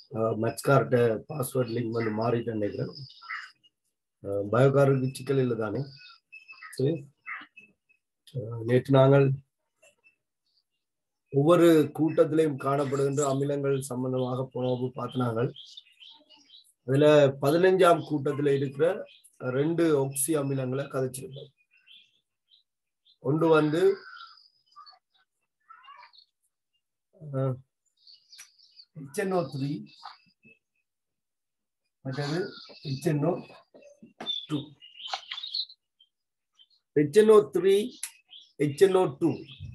மெட்ஸ்கார்ட்ட password link வந்து மாறிட்டேன் நினைக்கிறேன் பயோகாருக்கு சிக்கல் இல்லை தானே சரி அஹ் நேற்று நாங்கள் ஒவ்வொரு கூட்டத்திலையும் காணப்படுகின்ற அமிலங்கள் சம்பந்தமாக போன வகுப்பு பார்த்தினாங்கள் அதுல பதினஞ்சாம் கூட்டத்துல இருக்கிற ரெண்டு ஒக்சி அமிலங்களை கதைச்சிருக்கோம் ஒன்று வந்து ஹெச்என்ஓ த்ரீ மற்றது HNO two HNO three HNO two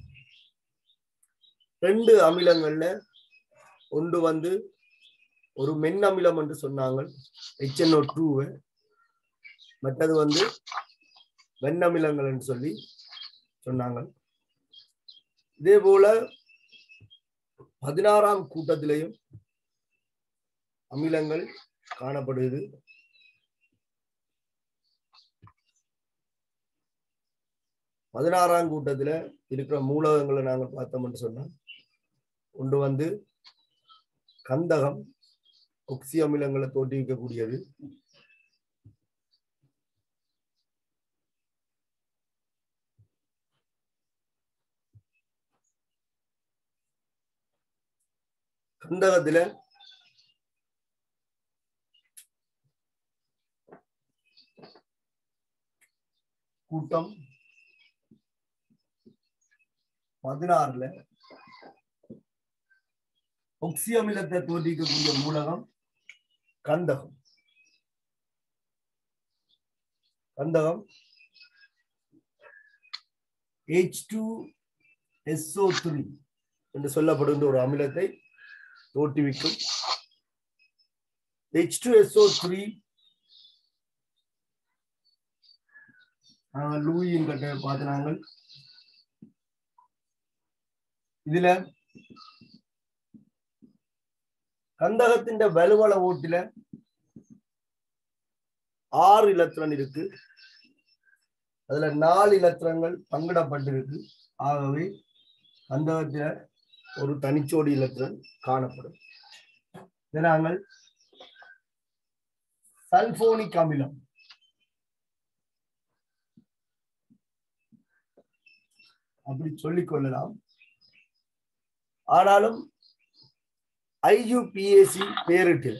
ரெண்டு அமிலங்கள்ல ஒன்று வந்து ஒரு மென் அமிலம் என்று சொன்னாங்க ஹெச்என்ஓ டூவை மற்றது வந்து வெண்ணமிலங்கள் என்று சொல்லி சொன்னாங்க இதே போல பதினாறாம் கூட்டத்திலையும் அமிலங்கள் காணப்படுது பதினாறாம் கூட்டத்துல இருக்கிற மூலகங்களை நாங்க பார்த்தோம்னு சொன்னா ஒன்று வந்து கந்தகம் ஒக்சி அமிலங்களை தோற்றுவிக்கக்கூடியது கந்தகத்துல கூட்டம் பதினாறுல ஒக்சி அமிலத்தை தோற்றிக்கக்கூடிய மூலகம் கந்தகம் கந்தகம் H2 டூ எஸ்ஓ த்ரீ என்று சொல்லப்படுகின்ற ஒரு அமிலத்தை தோற்றுவிக்கும் H2SO3 டூ எஸ்ஓ த்ரீ லூயின் கட்ட பார்த்து நாங்கள் இதுல கந்தகத்தின் வலுவள ஓட்டில ஆறு இலத்திரன் இருக்கு அதுல நாலு இலத்திரங்கள் பங்கிடப்பட்டிருக்கு ஆகவே கந்தகத்தில ஒரு தனிச்சோடி இலத்திரன் காணப்படும் இதை நாங்கள் சல்போனிக் அமிலம் அப்படி சொல்லிக் கொள்ளலாம் ஆனாலும் ஐயுபிஏசி பேரிட்டு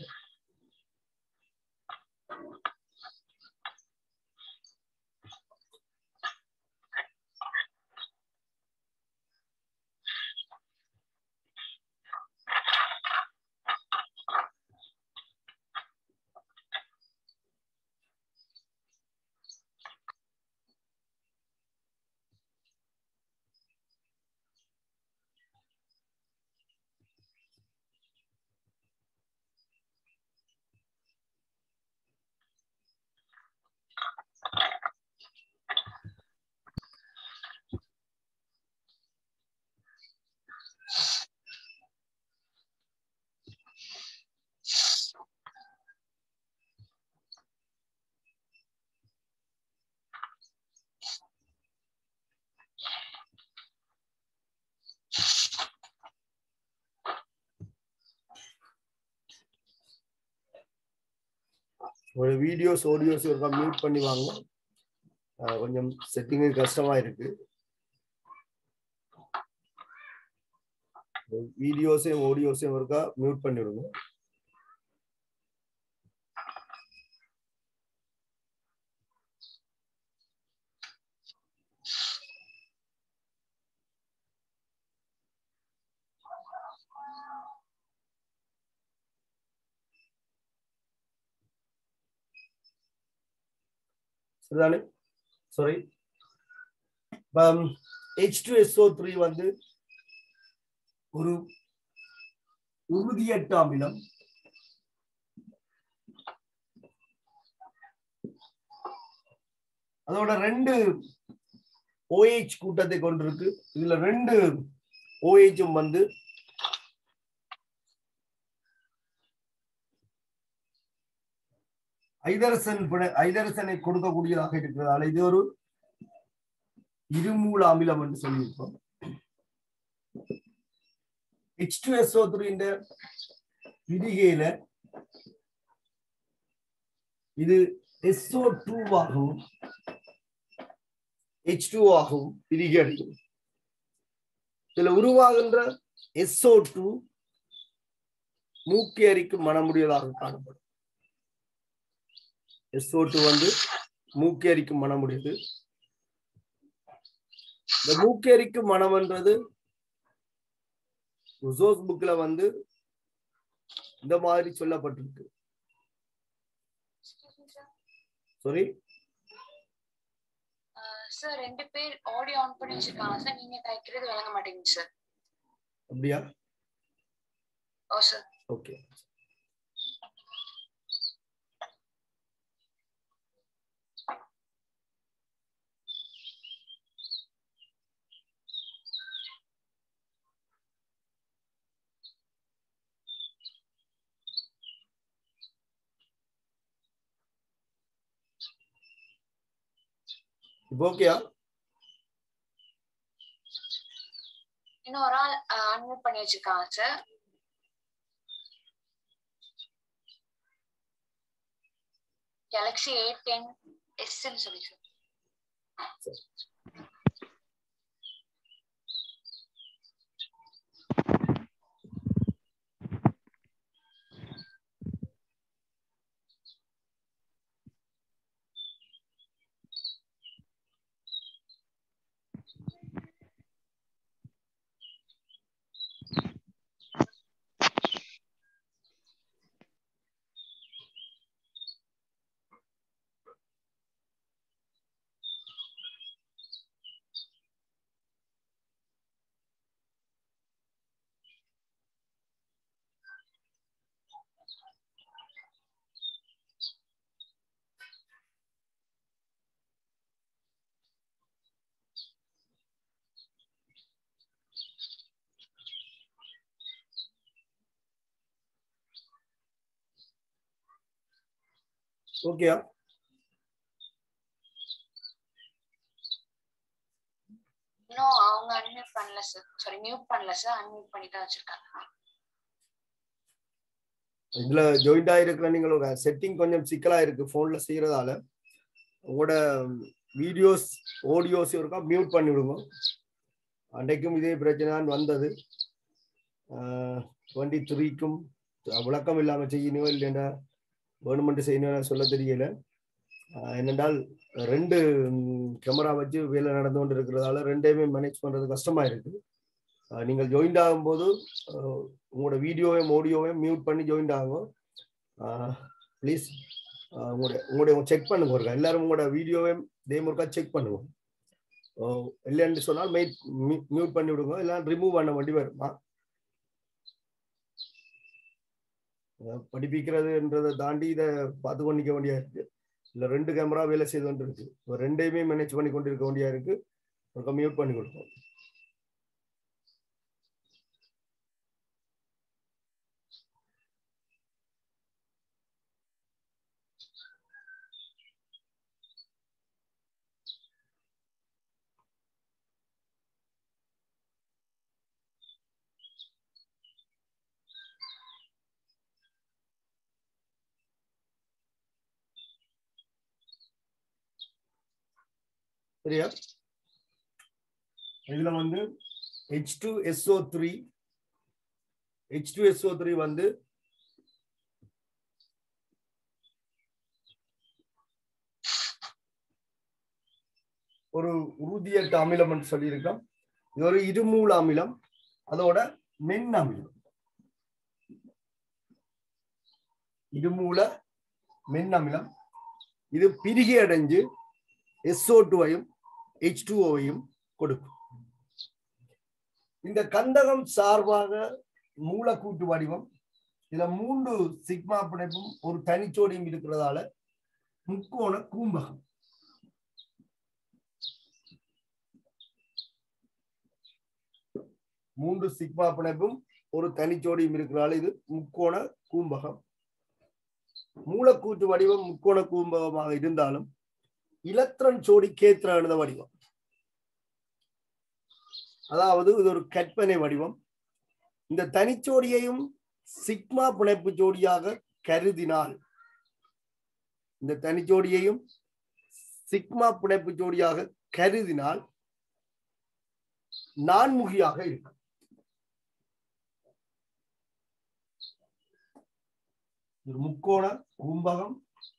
ஒரு வீடியோஸ் ஆடியோஸ் ஒருக்கா மியூட் பண்ணி வாங்க அஹ் கொஞ்சம் செட்டிங்கு கஷ்டமா இருக்கு வீடியோஸையும் ஆடியோஸையும் ஒருக்கா மியூட் பண்ணிவிடுங்க சரிதானே sorry H two SO three வந்து ஒரு உறுதியற்ற அமிலம் அதோட ரெண்டு ஓஹெச் கூட்டத்தை கொண்டிருக்கு இதுல ரெண்டு ஓஹெச்சும் வந்து ஐதரசன் ஐதரசனை கொடுக்கக்கூடியதாக இருக்கிறதால இது ஒரு இருமூல அமிலம் என்று சொல்லியிருக்கோம் H2SO3 ന്റെ பிரிகையில இது SO2 டூவாகவும் ஹெச் டூ ஆகவும் பிரிகை அடையும் இதுல உருவாகின்ற SO2 டூ மூக்கி அரிக்கும் மனமுடியதாக காணப்படும் SO2 டூ வந்து மூக்கி அரிக்கும் மனமுடியது இந்த மூக்கி அரிக்கும் மனம்ன்றது ரிசோர்ஸ் புக்ல வந்து இந்த மாதிரி சொல்லப்பட்டிருக்கு சாரி சார் ரெண்டு பேர் ஆடியோ ஆன் பண்ணி வச்சிருக்காங்க சார் நீங்க கேட்கறது விளங்க மாட்டேங்குது சார் அப்படியா ஓ சார் ஓகே இப்போ ஓகேயா இன்னும் ஒரு ஆள் அன்மியூட் பண்ணி வச்சிருக்காங்க சார் கேலக்ஸி ஏ டென் எஸ்ன்னு சொல்லி சார் ஓகேயா இன்னும் அவங்க அன்மியூட் பண்ணல சார் சாரி மியூட் பண்ணல சார் அன்மியூட் பண்ணி தான் வச்சிருக்காங்க இதுல ஜாயிண்ட் ஆயிருக்கிற நீங்கள் ஒரு செட்டிங் கொஞ்சம் சிக்கலா இருக்கு போன்ல செய்யறதால உங்களோட வீடியோஸ் ஆடியோஸ் இருக்கா மியூட் பண்ணி விடுங்க அன்றைக்கும் இதே பிரச்சனை தான் வந்தது டுவெண்ட்டி த்ரீக்கும் விளக்கம் இல்லாம செய்யணும் இல்லைன்னா கவர்மெண்ட் செய்யணும் சொல்ல தெரியல ஆஹ் என்னென்றால் ரெண்டு கேமரா வச்சு வேலை நடந்து கொண்டு இருக்கிறதால ரெண்டையுமே மேனேஜ் பண்றது கஷ்டமா இருக்கு ஆஹ் நீங்கள் ஜாயின்ட் ஆகும்போது ஆஹ் உங்களோட வீடியோவையும் ஆடியோவையும் மியூட் பண்ணி ஜாயின்ட் ஆகும் ப்ளீஸ் உங்களுடைய உங்களுடைய செக் பண்ணுங்க ஒருக்கா எல்லாரும் உங்களோட வீடியோவையும் இதே முருக்கா செக் பண்ணுங்க ஆஹ் இல்லைன்னு சொன்னால் மெயிட் மியூட் பண்ணி விடுங்க இல்லை ரிமூவ் பண்ண வேண்டி வருமா ஆஹ் படிப்பிக்கிறதுன்றதை தாண்டி இதை பார்த்து கொண்டிக்க வேண்டியா இருக்கு இல்லை ரெண்டு கேமரா வேலை செய்து கொண்டு இருக்கு இப்போ ரெண்டையுமே மேனேஜ் பண்ணி கொண்டு இருக்க வேண்டியா இருக்கு ஒருக்கா மியூட் பண்ணி கொடுப்போம் சரியா இதுல வந்து H two SO three H two SO three வந்து ஒரு உறுதியற்ற அமிலம் சொல்லியிருக்கோம் இது ஒரு இருமூல அமிலம் அதோட மென் அமிலம் இருமூல மென் அமிலம் இது பிரிகை அடைஞ்சு எஸ்ஓ டூவையும் ஹெச் டூஓவையும் கொடுக்கும் இந்த கந்தகம் சார்பாக மூலக்கூட்டு வடிவம் இதுல மூன்று சிக்மா பிணைப்பும் ஒரு தனிச்சோடியும் இருக்கிறதால முக்கோண கூம்பகம் மூன்று சிக்மா பிணைப்பும் ஒரு தனிச்சோடியும் இருக்கிறதால இது முக்கோண கூம்பகம் மூலக்கூட்டு வடிவம் முக்கோண கூம்பகமாக இருந்தாலும் இலத்திரன் சோடி கேத்திர எழுத வடிவம் அதாவது இது ஒரு கற்பனை வடிவம் இந்த தனிச்சோடியையும் சிக்மா பிணைப்பு ஜோடியாக கருதினால் இந்த தனிச்சோடியையும் சிக்மா பிணைப்பு ஜோடியாக கருதினால் நான்முகியாக இருக்கும் ஒரு முக்கோண கும்பகம்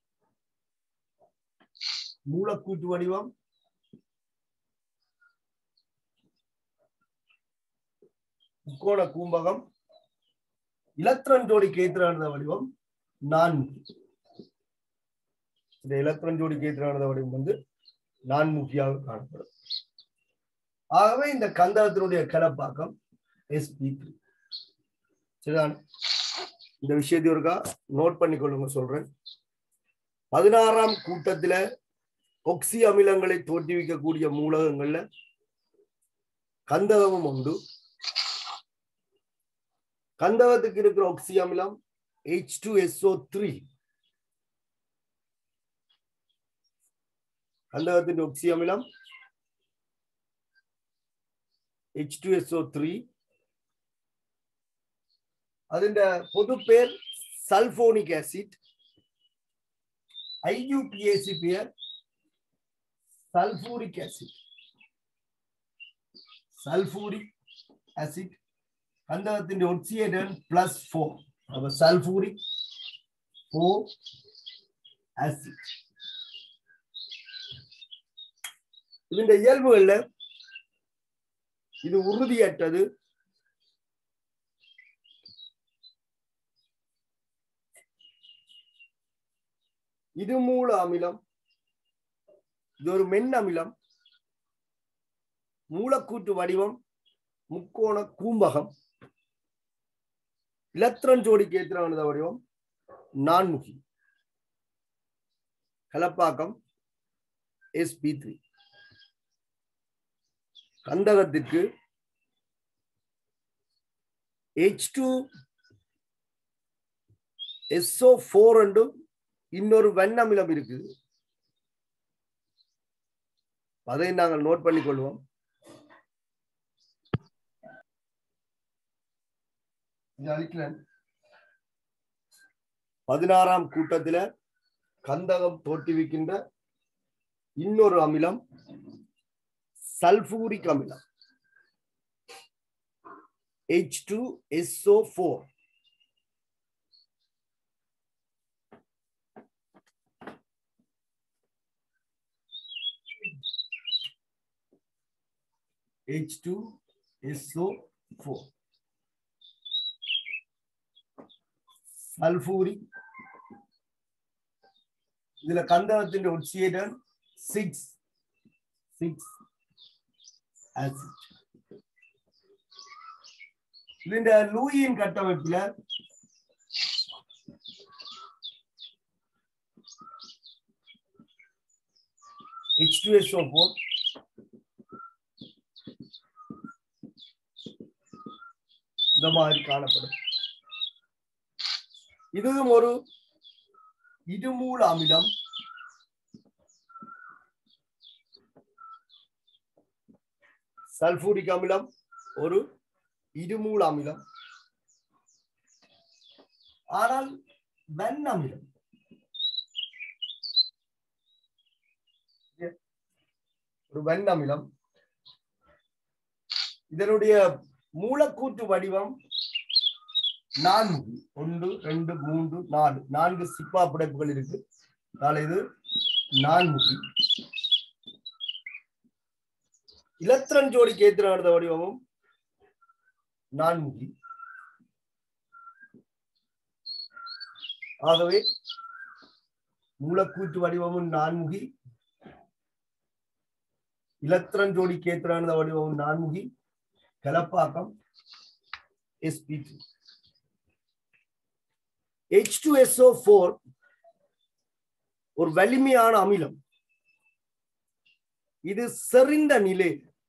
மூலக்கூட்டு வடிவம் முக்கோண கூம்பகம் இலத்திரன் ஜோடி கேத்திரானத வடிவம் நான்முகி இந்த இலத்திரன் ஜோடி கேத்திரானத வடிவம் வந்து நான்முகியாக காணப்படும் ஆகவே இந்த கந்தகத்தினுடைய கலப்பாக்கம் எஸ்பி த்ரீ சரிதான் இந்த விஷயத்தை ஒருக்கா நோட் பண்ணி கொள்ளுங்க சொல்றேன் பதினாறாம் கூட்டத்துல ஒக்சி அமிலங்களை தோற்றுவிக்கக்கூடிய மூலகங்கள்ல கந்தகமும் உண்டு கந்தகத்துக்கு இருக்கிற ஒக்சி அமிலம் ஹெச் டூ எஸ்ஓ த்ரீ கந்தகத்தின் ஒக்சி அமிலம் ஹெச் டூ எஸ்ஓ த்ரீ അതിന്റെ പൊതുപേർ sulphonic acid I U P A C പേർ സൾഫൂരിക് ആസിഡ് സൾഫൂരിക് ആസിഡ് കന്തകത്തിന്റെ ഒക്സിയേറ്റർ പ്ലസ് ഫോർ അപ്പൊ സൾഫൂരിക് ഫോർ ആസിഡ് ഇതിന്റെ ഇയൽബുകളില് ഇത് ഉറുതിയറ്റത് இது மூல அமிலம் இது ஒரு மென் அமிலம் மூலக்கூட்டு வடிவம் முக்கோண கூம்பகம் இலத்திரன் ஜோடிக்கு எத்திரானத வடிவம் நான்முகி கலப்பாக்கம் எஸ்பி த்ரீ கந்தகத்திற்கு ஹெச் டூ எஸ்ஓ ஃபோர் ரெண்டும் இன்னொரு வெண்ணமிலம் இருக்குது அதை நாங்கள் நோட் பண்ணிக் கொள்வோம் இது அழிக்கிறேன் பதினாறாம் கூட்டத்துல கந்தகம் தோற்றுவிக்கின்ற இன்னொரு அமிலம் சல்பூரிக் அமிலம் H two SO four H2SO4 sulphuric ഇതിലെ കന്തകത്തിന്റെ ഒക്സിയേറ്റർ സിക്സ് സിക്സ് ആസിഡ് ഇതിന്റെ ലൂയിൻ കട്ടமைப்புல எச் டூ எஸ் ஃபோர் இந்த மாதிரி காணப்படும் இதுவும் ஒரு இருமூல அமிலம் சல்பூரிக் அமிலம் ஒரு இருமூல அமிலம் ஆனால் வெண் அமிலம் ஒரு வெண் அமிலம் இதனுடைய மூலக்கூற்று வடிவம் நான்கு ஒன்று ரெண்டு மூன்று நாலு நான்கு சிப்பா புடைப்புகள் இருக்கு அதனால இது நான்முகி இலத்திரன் ஜோடிக்கு ஏத்திர வடிவமும் நான்முகி ஆகவே மூலக்கூற்று வடிவமும் நான்முகி இலத்திரன் ஜோடிக்கு ஏத்திரானத வடிவமும் நான்முகி கலப்பாக்கம் sp2 H2SO4 ஒரு வலிமையான அமிலம் இது செறிந்த நிலை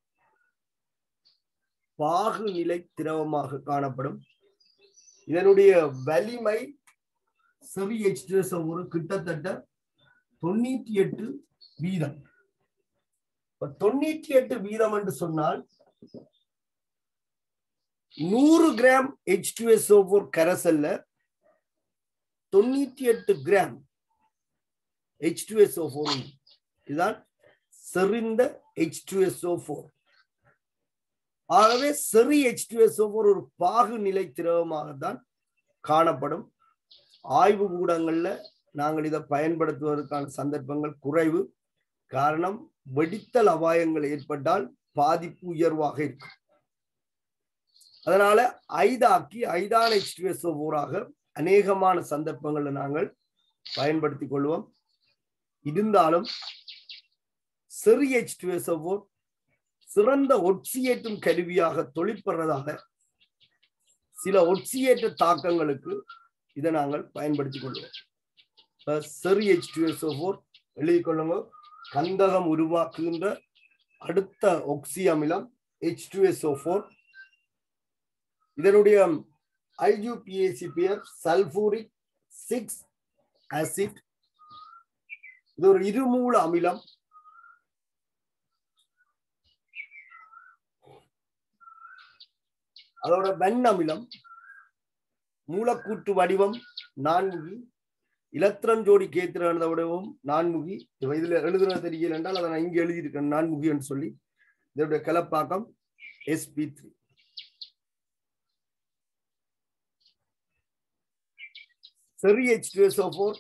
பாகு நிலை திரவமாக காணப்படும் இதனுடைய வலிமை செவி H2SO ஒரு கிட்டத்தட்ட தொண்ணூத்தி எட்டு வீதம் தொண்ணூத்தி எட்டு வீதம் என்று சொன்னால் நூறு gram H two S O four கரைசல்ல தொண்ணூத்தி எட்டு gram H two S O four இதுதான் செறிந்த H two S O four ஆகவே செறி H two S O four ஒரு பாகு நிலை திரவமாகத்தான் காணப்படும் ஆய்வு கூடங்கள்ல நாங்கள் இதை பயன்படுத்துவதற்கான சந்தர்ப்பங்கள் குறைவு காரணம் வெடித்தல் அபாயங்கள் ஏற்பட்டால் பாதிப்பு உயர்வாக இருக்கும் அதனால ஐதாக்கி ஐதான எக்ஸ்டிஎஸ்ஓ ஊராக அநேகமான சந்தர்ப்பங்களை நாங்கள் பயன்படுத்திக் கொள்வோம் இருந்தாலும் செறி எச்டிஎஸ்ஓ போர் சிறந்த ஒட்சியேற்றும் கருவியாக தொழிற்படுறதாக சில ஒட்சியேற்ற தாக்கங்களுக்கு இதை நாங்கள் பயன்படுத்திக் கொள்வோம் செறி எச்டிஎஸ்ஓ போர் எழுதிக் கொள்ளுங்க கந்தகம் உருவாக்குகின்ற அடுத்த ஒக்சி அமிலம் ஹெச் டூ எஸ்ஓ ஃபோர் இதனுடைய ஐயூபிஏசிபிஎஃப் சல்பூரிக் சிக்ஸ் ஆசிட் இது ஒரு இருமூல அமிலம் அதோட வெண் அமிலம் மூலக்கூற்று வடிவம் நான்கு இலத்திரன் ஜோடி கேத்திர வடிவம் நான்முகி இதுல எழுதுறது தெரியல என்றால் அதை நான் இங்க எழுதியிருக்கேன் நான்முகின்னு சொல்லி இதோடைய கலப்பாக்கம் எஸ்பி த்ரீ செரி எச் ஃபோர்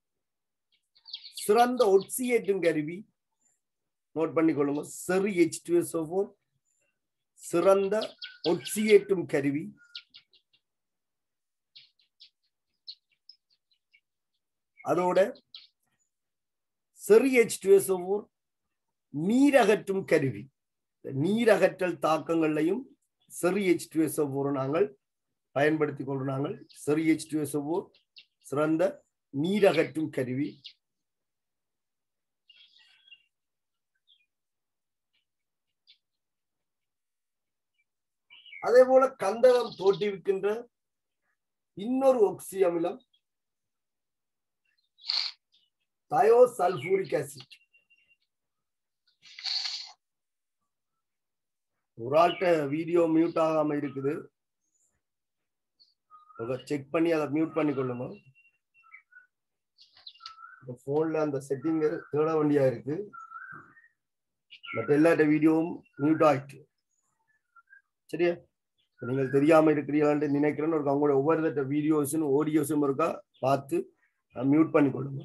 சிறந்த ஒட்சியேற்றும் கருவி நோட் பண்ணிக்கொள்ளுங்க செரி எச் ஃபோர் சிறந்த ஒட்சியேற்றும் கருவி அதோட செரி எச் ஃபோர் நீரகற்றும் கருவி நீரகற்றல் தாக்கங்கள்லையும் செரி எச் ஃபோர் நாங்கள் பயன்படுத்திக் கொள்றோம் நாங்கள் செரி எச் ஃபோர் சிறந்த நீரகற்றும் கருவி அதே போல கந்தகம் தோற்றுவிக்கின்ற இன்னொரு ஒக்சி அமிலம் தயோசல்பூரிக் ஆசிட் ஒரு ஆள்கிட்ட வீடியோ மியூட் ஆகாம இருக்குது செக் பண்ணி அதை மியூட் பண்ணி கொள்ளுங்க போன்ல அந்த செட்டிங் தேட வேண்டியா இருக்கு பட் எல்லாட்ட வீடியோவும் மியூட் ஆயிட்டு சரியா நீங்கள் தெரியாம இருக்கிறீங்களான்னு நினைக்கிறேன்னு ஒரு அவங்களோட ஒவ்வொரு வீடியோஸும் ஆடியோஸும் இருக்கா பார்த்து மியூட் பண்ணி கொள்ளுங்க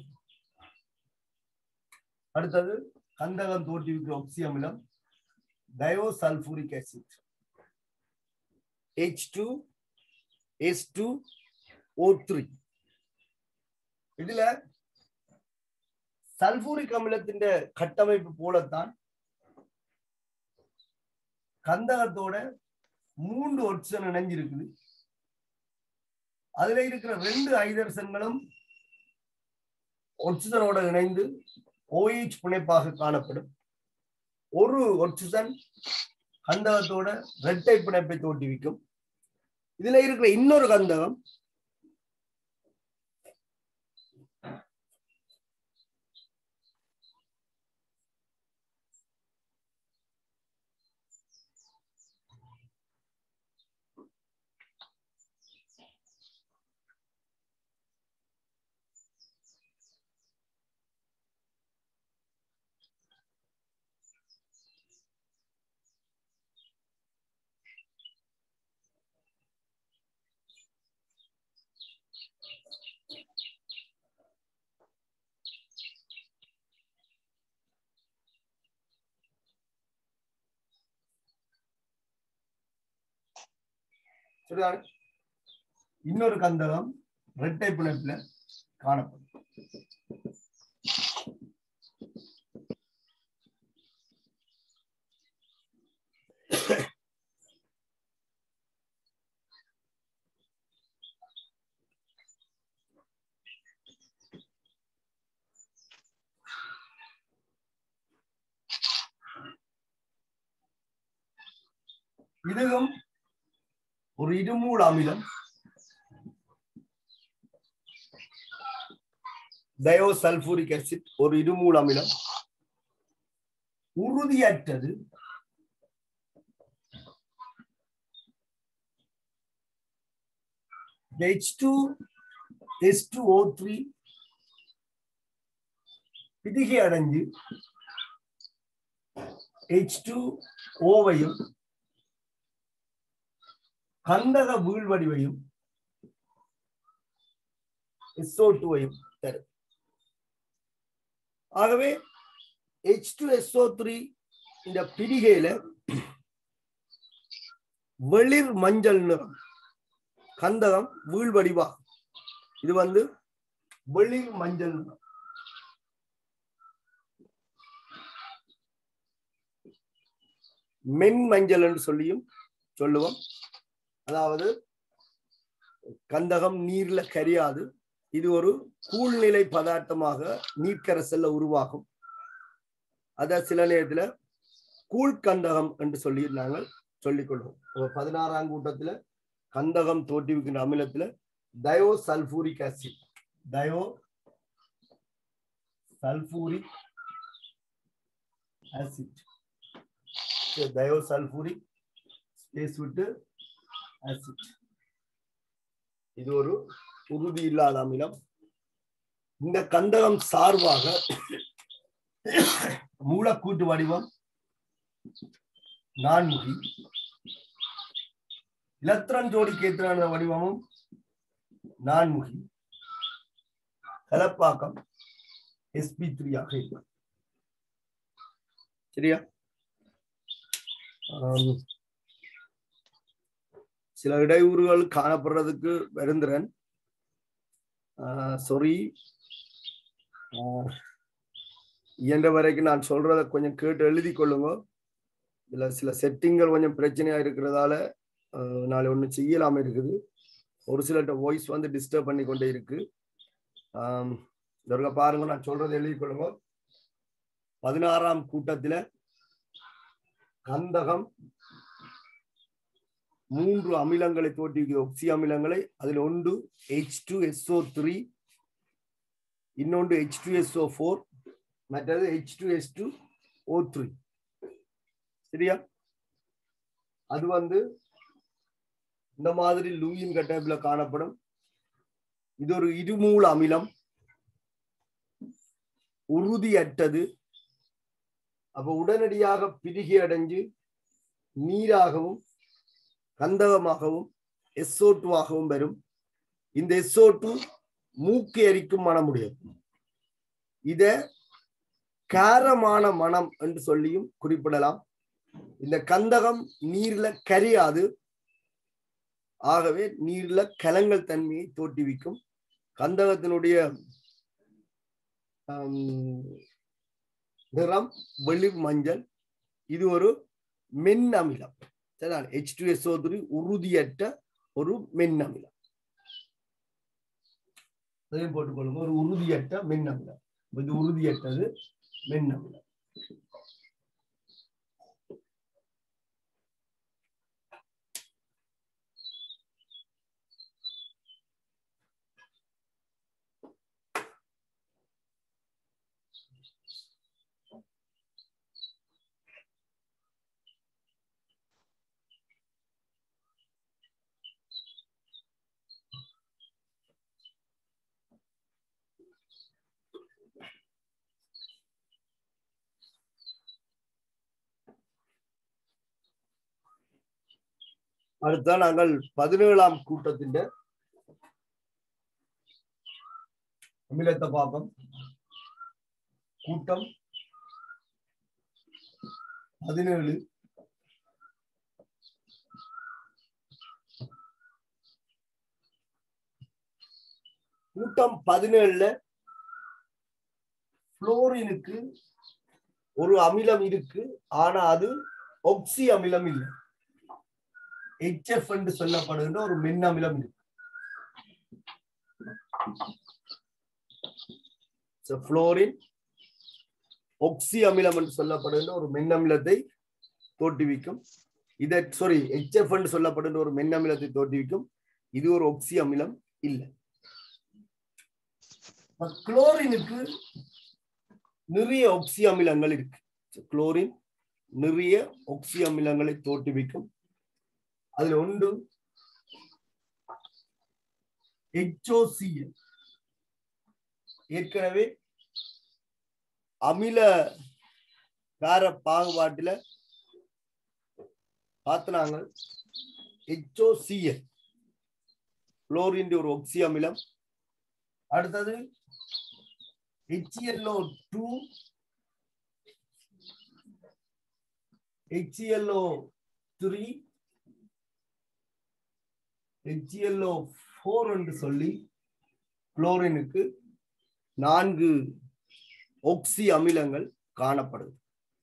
அடுத்தது கந்தகம் தோற்றுவிக்கிற ஒக்சி அமிலம் disulphuric acid H two S two O three இதுல சல்பூரிக் அமிலத்தின் கட்டமைப்பு போலத்தான் கந்தகத்தோட மூன்று ஒட்சன் இணைஞ்சிருக்குது அதுல இருக்கிற ரெண்டு ஐதர்சன்களும் ஒட்சிஜனோட இணைந்து ஓஎச் பிணைப்பாக காணப்படும் ஒரு ஒட்சிஜன் கந்தகத்தோட இரட்டை பிணைப்பை தோற்றுவிக்கும் இதுல இருக்கிற இன்னொரு கந்தகம் சரிதானே இன்னொரு கந்தகம் இரட்டை பிணைப்புல காணப்படும் இதுவும் ஒரு இருமூல அமிலம் டயோசல்பூரிக் ஆசிட் ஒரு இருமூல அமிலம் உறுதியற்றது இந்த H two S two O three பிதிகை அடைஞ்சு ஹெச் டூ ஓவையும் கந்தக வீழ்வடிவையும் எஸ்ஓ டூவையும் தரும் ஆகவே ஹெச் டூ எஸ்ஓ த்ரீ இந்த பிரிகையில வெளிர் மஞ்சள் நிறம் கந்தகம் வீழ்வடிவா இது வந்து வெளிர் மஞ்சள் நிறம் மென் மஞ்சள் என்று சொல்லியும் சொல்லுவோம் அதாவது கந்தகம் நீர்ல கரியாது இது ஒரு கூழ்நிலை பதார்த்தமாக நீர்க்கரசல்ல உருவாகும் அத சில நேரத்துல கூழ்கந்தகம் என்று சொல்லி நாங்கள் சொல்லிக் கொள்வோம் அப்ப பதினாறாம் கூட்டத்துல கந்தகம் தோற்றுவிக்கின்ற அமிலத்துல di sulphuric acid di sulphuric acid di sulphuric space விட்டு ஆசிட் இது ஒரு உறுதி இல்லாத அமிலம் இந்த கந்தகம் சார்பாக மூலக்கூட்டு வடிவம் நான்முகி இலத்திரன் ஜோடிக்கு எதிரான வடிவமும் நான்முகி கலப்பாக்கம் எஸ்பி த்ரீ ஆக இருக்கும் சரியா ஆம். சில இடையூறுகள் காணப்படுறதுக்கு வருந்துறேன் சாரி இயன்ற வரைக்கும் நான் சொல்றத கொஞ்சம் கேட்டு எழுதி கொள்ளுங்க இதுல சில செட்டிங்கள் கொஞ்சம் பிரச்சனையா இருக்கிறதால ஆஹ், நாளை ஒன்றும் செய்யலாம இருக்குது ஒரு சிலர்கிட்ட வாய்ஸ் வந்து டிஸ்டர்ப் பண்ணி கொண்டே இருக்கு ஆம், இதற்க பாருங்க நான் சொல்றதை எழுதி கொள்ளுங்க பதினாறாம் கூட்டத்துல கந்தகம் மூன்று அமிலங்களை தோற்றுவிக்கிற ஒக்சி அமிலங்களை அதில் ஒன்று ஹெச் டூ எஸ்ஓ த்ரீ இன்னொன்று ஹெச் டூ எஸ்ஓ ஃபோர் மற்றது H two S two O three சரியா அது வந்து இந்த மாதிரி லூயின் கட்டமைப்புல காணப்படும் இது ஒரு இருமூல அமிலம் உறுதியற்றது அப்ப உடனடியாக பிரிகி அடைஞ்சு நீராகவும் கந்தகமாகவும் எஸ்ஓ ஆகவும் வரும் இந்த எஸ்ஓ டூ மூக்கு எரிக்கும் மனமுடையது இத காரமான மனம் என்று சொல்லியும் குறிப்பிடலாம் இந்த கந்தகம் நீர்ல கரியாது ஆகவே நீர்ல கலங்கள் தன்மையை தோற்றுவிக்கும் கந்தகத்தினுடைய ஆம், நிறம் வெளிர் மஞ்சள் இது ஒரு மென் அமிலம் சரிதான் ஹெச் டூ எஸ்ஓ த்ரீ உறுதியற்ற ஒரு மென் அமிலம் அதையும் போட்டுக்கொள்ளுங்க ஒரு உறுதியற்ற மென் அமிலம் இது உறுதியற்றது மென் அமிலம் அடுத்த நாங்கள் பதினேழாம் கூட்டத்தின் அமிலத்தை பார்ப்போம் கூட்டம் பதினேழு கூட்டம் பதினேழுல புளோரினுக்கு ஒரு அமிலம் இருக்கு ஆனா அது ஒக்சி அமிலம் இல்லை HF என்று சொல்லப்படுகின்ற ஒரு மென் அமிலம் இருக்கு So, புளோரின் ஒக்சி அமிலம் என்று சொல்லப்படுகின்ற ஒரு மென் அமிலத்தை தோற்றுவிக்கும் இதை சாரி HF என்று சொல்லப்படுகின்ற ஒரு மென் அமிலத்தை தோற்றுவிக்கும் இது ஒரு ஒக்சி அமிலம் இல்லை இப்ப குளோரினுக்கு நிறைய ஒக்சி அமிலங்கள் இருக்கு So, குளோரின் நிறைய ஒக்சி அமிலங்களை தோற்றுவிக்கும் அதுல ஒன்று HOCl ஏற்கனவே அமில கார பாகுபாட்டுல பார்த்தனாங்க HOCl குளோரின் ஒரு ஒக்சி அமிலம் அடுத்தது HClO two HClO three HClO four என்று சொல்லி குளோரினுக்கு நான்கு ஒக்சி அமிலங்கள் காணப்படுது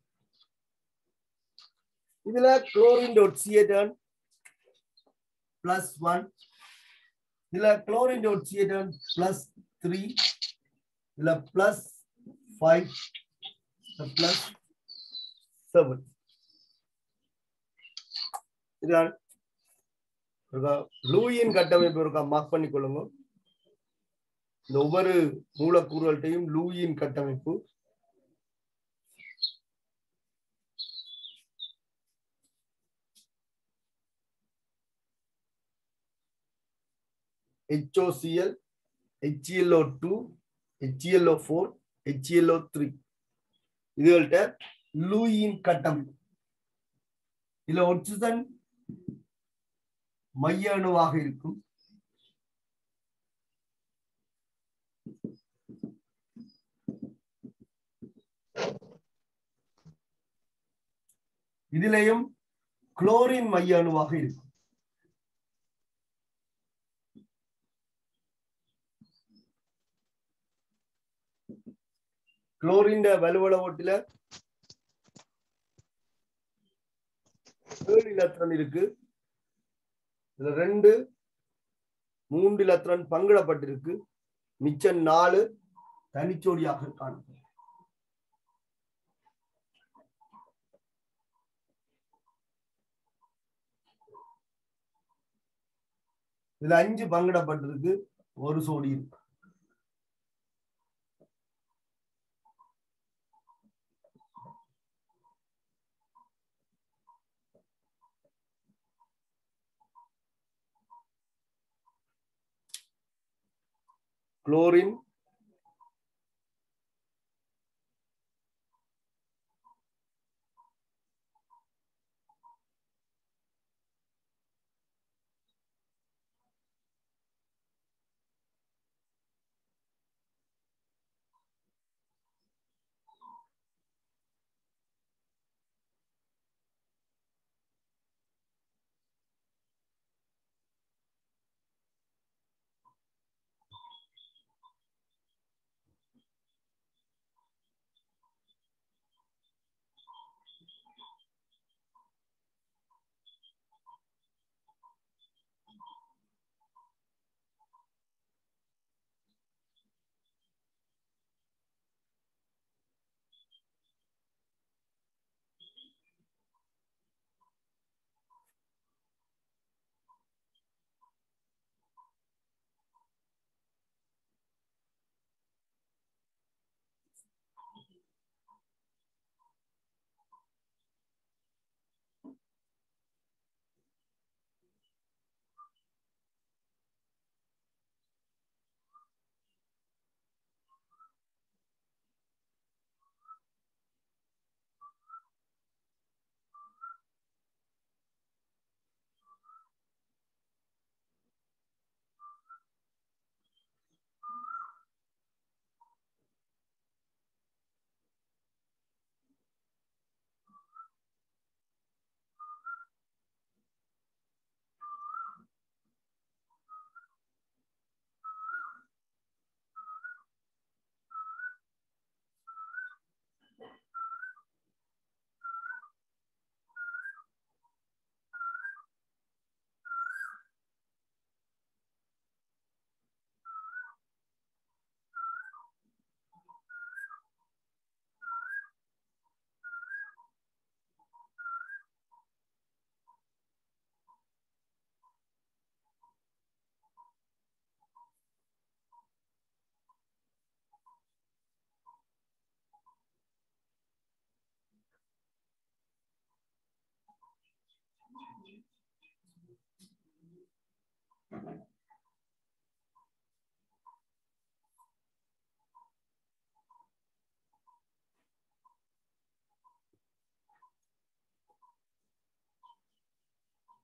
இதுல குளோரின் டாட் சிஏடன் பிளஸ் ஒன் இதுல குளோரின் டாட் சிஏடன் பிளஸ் த்ரீ இதுல பிளஸ் ஃபைவ் பிளஸ் செவன் இதான் லூயின் கட்டமைப்பு இருக்கா மார்க் பண்ணிக்கொள்ளுங்க இந்த ஒவ்வொரு மூலக்கூறுகள்கிட்டையும் லூயின் கட்டமைப்பு HOCl, HClO2, HClO4, HClO3 இதுகள்கிட்ட லூயின் கட்டமைப்பு இதுல ஒட்சிசன் மைய அணுவாக இருக்கும் இதிலேயும் குளோரின் மைய அணுவாக இருக்கும் குளோரின் வலுவள ஓட்டில ஏழு இலத்திரன் இருக்கு இதுல ரெண்டு மூன்று இலத்திரன் பங்கிடப்பட்டிருக்கு மிச்சம் நாலு தனிச்சோடியாக காணப்படும் இதுல அஞ்சு பங்கிடப்பட்டிருக்கு ஒரு சோடி இருக்கு குளோரின்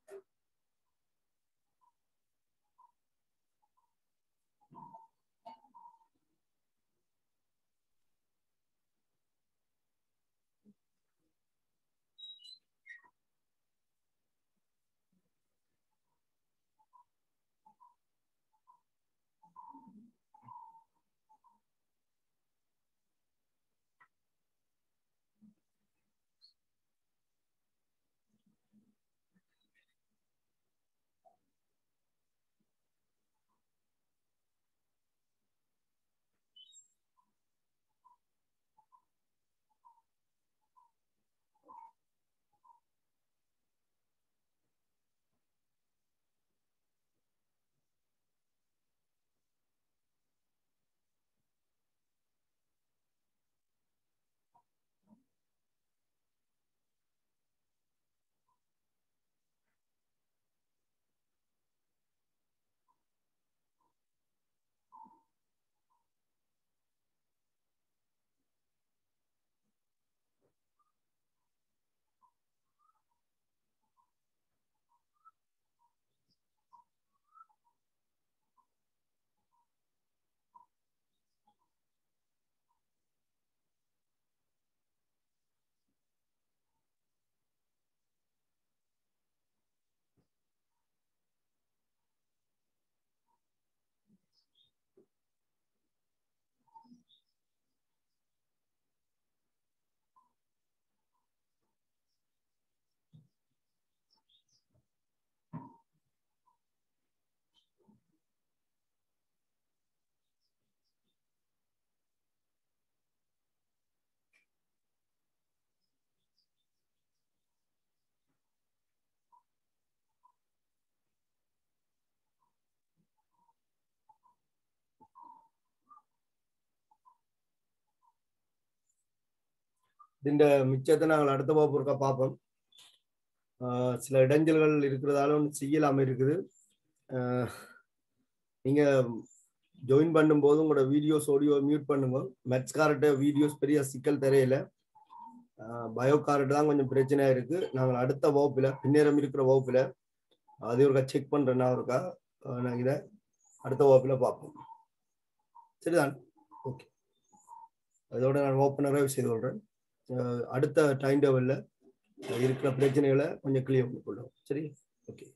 இந்த மிச்சத்தை நாங்கள் அடுத்த வகுப்பு இருக்க பார்ப்போம் ஆஹ் சில இடைஞ்சல்கள் இருக்கிறதால ஒன்று செய்யலாம இருக்குது ஆஹ் நீங்க ஜாயின் பண்ணும்போது உங்களோட வீடியோஸ் ஆடியோ மியூட் பண்ணுங்க மேத்ஸ் கார்ட்ட வீடியோஸ் பெரிய சிக்கல் தெரியல பயோ கார்டு தான் கொஞ்சம் பிரச்சனையா இருக்கு நாங்கள் அடுத்த வகுப்புல பின்னேறம் இருக்கிற வகுப்புல அது ஒருக்கா செக் பண்றேன் நான் ஒருக்கா ஆஹ் நான் இதை அடுத்த வகுப்புல பார்ப்போம் சரிதான் ஓகே அதோட நான் ஓப்பனராக செய்து கொள்றேன் அஹ் அடுத்த டைம் டேபிள்ல இருக்கிற பிரச்சனைகளை கொஞ்சம் கிளியர் பண்ணிக்கொள்ளும் சரி ஓகே